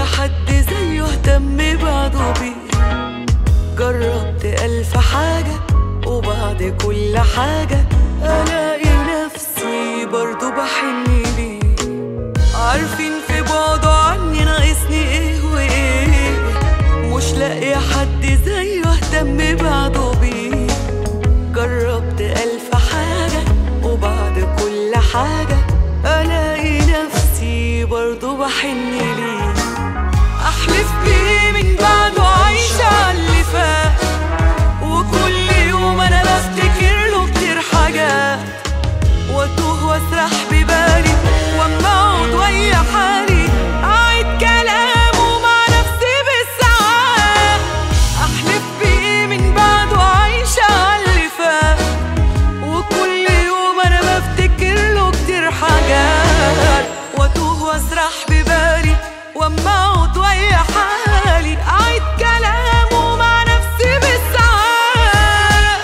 حد زيه اهتم بعده بيه جربت ألف حاجة وبعد كل حاجة ألاقي نفسي برضو بحن ليه عارفين في بعده عني ناقصني ايه وايه مش لاقي حد زيه اهتم بعده بيه جربت ألف حاجة وبعد كل حاجة ألاقي نفسي برضو بحن ليه أحلف بيه من بعده عايشة على اللي فات وكل يوم أنا بفتكر له كتير حاجات واتوه واسرح ببالي واما اقعد ويا حالي اعيد كلامه مع نفسي بالساعات احلف بيه من بعده عايشه على اللي فات وكل يوم انا بفتكر له كتير حاجات واتوه واسرح ببالي واما اقعد ويا حالي اعيد كلامه مع نفسي بالساعات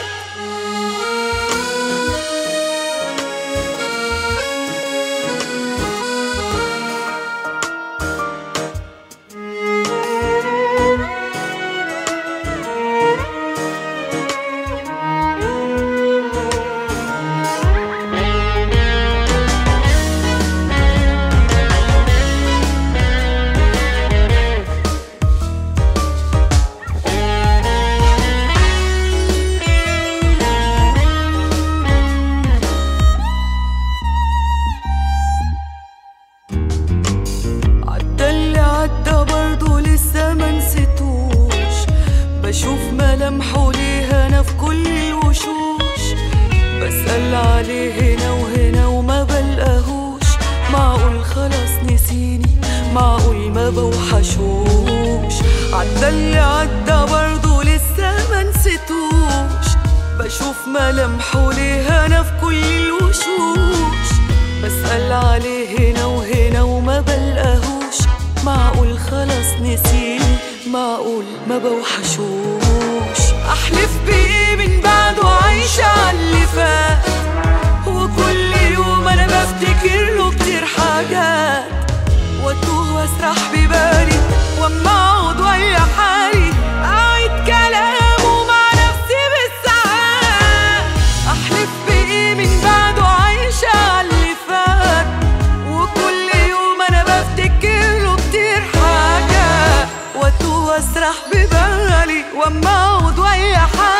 عدى اللي عدى برضه لسه ما نسيتوش بشوف ملامحه ليه انا في كل الوشوش بسأل عليه هنا وهنا وما بلقاهوش معقول خلاص نسيني معقول ما بوحشوش عدى اللي عدى برضه لسه ما نسيتوش بشوف ملامحه ليه انا في كل الوشوش بسأل عليه هنا وهنا وما بلقاهوش معقول خلاص نسيني معقول ما بوحشوش احلف بيه من بعده عايشة على اللي فات وكل يوم انا بفتكر له كتير حاجات واتوه واسرح ببالي واما اقعد ويا حالي اعيد كلامه مع نفسي بالساعات احلف بايه من بعده عايشه على اللي فات وكل يوم انا بفتكر له كتير حاجات واتوه واسرح ببالي واما اقعد ويا حالي